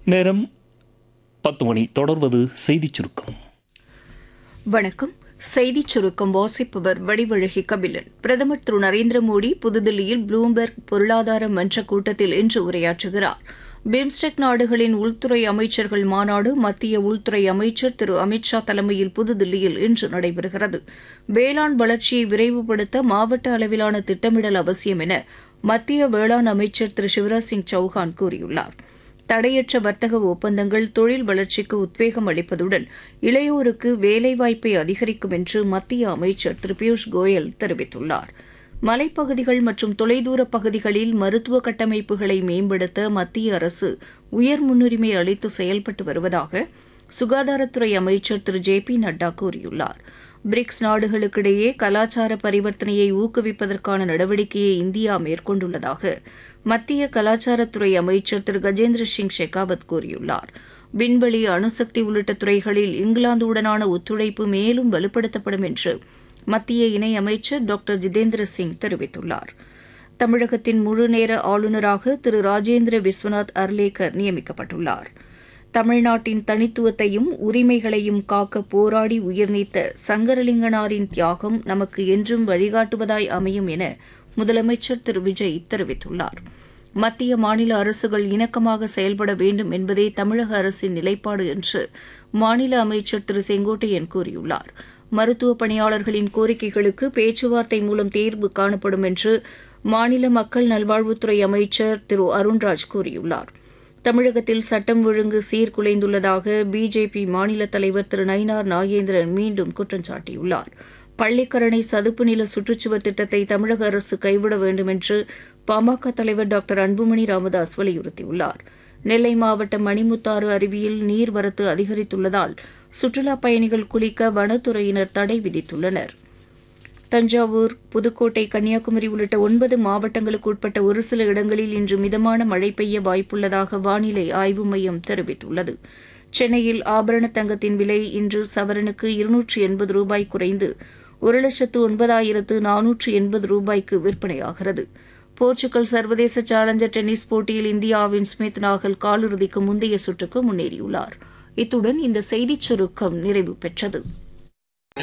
நேரம் பத்து மணி தொடர்வது செய்திச் சுருக்கம் வணக்கம் செய்திச் சுருக்கம் வாசிப்பவர் வடிவழகி கபிலன் பிரதமர் திரு நரேந்திர மோடி புதுதில்லியில் ப்ளூம்பெர்க் பொருளாதார மன்ற கூட்டத்தில் இன்று உரையாற்றுகிறார் பிம்ஸ்டெக் நாடுகளின் உள்துறை அமைச்சர்கள் மாநாடு மத்திய உள்துறை அமைச்சர் திரு அமித்ஷா தலைமையில் புதுதில்லியில் இன்று நடைபெறுகிறது வேளாண் வளர்ச்சியை விரைவுபடுத்த மாவட்ட அளவிலான திட்டமிடல் அவசியம் என மத்திய வேளாண் அமைச்சர் திரு சிவராஜ் சிங் சௌஹான் கூறியுள்ளார் தடையற்ற வர்த்தக ஒப்பந்தங்கள் தொழில் வளர்ச்சிக்கு உத்வேகம் அளிப்பதுடன் இளையோருக்கு வேலைவாய்ப்பை அதிகரிக்கும் என்று மத்திய அமைச்சர் திரு பியூஷ் கோயல் தெரிவித்துள்ளார் மலைப்பகுதிகள் மற்றும் தொலைதூர பகுதிகளில் மருத்துவ கட்டமைப்புகளை மேம்படுத்த மத்திய அரசு உயர் முன்னுரிமை அளித்து செயல்பட்டு வருவதாக சுகாதாரத்துறை அமைச்சர் திரு ஜே பி நட்டா கூறியுள்ளார் பிரிக்ஸ் நாடுகளுக்கிடையே கலாச்சார பரிவர்த்தனையை ஊக்குவிப்பதற்கான நடவடிக்கையை இந்தியா மேற்கொண்டுள்ளதாக மத்திய கலாச்சாரத்துறை அமைச்சர் திரு கஜேந்திர சிங் ஷெகாவத் கூறியுள்ளார் விண்வெளி அணுசக்தி உள்ளிட்ட துறைகளில் இங்கிலாந்துடனான ஒத்துழைப்பு மேலும் வலுப்படுத்தப்படும் என்று மத்திய இணையமைச்சர் டாக்டர் ஜிதேந்திர சிங் தெரிவித்துள்ளார் தமிழகத்தின் முழுநேர ஆளுநராக திரு ராஜேந்திர விஸ்வநாத் அர்லேக்கர் நியமிக்கப்பட்டுள்ளார் தமிழ்நாட்டின் தனித்துவத்தையும் உரிமைகளையும் காக்க போராடி உயிர்நீத்த சங்கரலிங்கனாரின் தியாகம் நமக்கு என்றும் வழிகாட்டுவதாய் அமையும் என முதலமைச்சர் திரு விஜய் தெரிவித்துள்ளார் மத்திய மாநில அரசுகள் இணக்கமாக செயல்பட வேண்டும் என்பதே தமிழக அரசின் நிலைப்பாடு என்று மாநில அமைச்சர் திரு செங்கோட்டையன் கூறியுள்ளார் மருத்துவ பணியாளர்களின் கோரிக்கைகளுக்கு பேச்சுவார்த்தை மூலம் தீர்வு காணப்படும் என்று மாநில மக்கள் நல்வாழ்வுத்துறை அமைச்சர் திரு அருண்ராஜ் கூறியுள்ளார் தமிழகத்தில் சட்டம் ஒழுங்கு சீர்குலைந்துள்ளதாக பிஜேபி மாநில தலைவர் திரு நயினார் நாகேந்திரன் மீண்டும் குற்றம் சாட்டியுள்ளார் பள்ளிக்கரணை சதுப்பு நில சுற்றுச்சுவர் திட்டத்தை தமிழக அரசு கைவிட வேண்டும் என்று பாமக தலைவர் டாக்டர் அன்புமணி ராமதாஸ் வலியுறுத்தியுள்ளார் நெல்லை மாவட்டம் மணிமுத்தாறு அருவியில் நீர்வரத்து அதிகரித்துள்ளதால் சுற்றுலாப் பயணிகள் குளிக்க வனத்துறையினர் தடை விதித்துள்ளனர் தஞ்சாவூர் புதுக்கோட்டை கன்னியாகுமரி உள்ளிட்ட ஒன்பது மாவட்டங்களுக்கு உட்பட்ட ஒரு சில இடங்களில் இன்று மிதமான மழை பெய்ய வாய்ப்புள்ளதாக வானிலை ஆய்வு மையம் தெரிவித்துள்ளது சென்னையில் ஆபரண தங்கத்தின் விலை இன்று சவரனுக்கு இருநூற்று எண்பது ரூபாய் குறைந்து ஒரு லட்சத்து ஒன்பதாயிரத்து நானூற்று எண்பது ரூபாய்க்கு விற்பனையாகிறது போர்ச்சுகல் சர்வதேச சேலஞ்சர் டென்னிஸ் போட்டியில் இந்தியாவின் ஸ்மித் நாகல் காலிறுதிக்கு முந்தைய சுற்றுக்கு முன்னேறியுள்ளார் இத்துடன் இந்த செய்திச் சுருக்கம் நிறைவு பெற்றது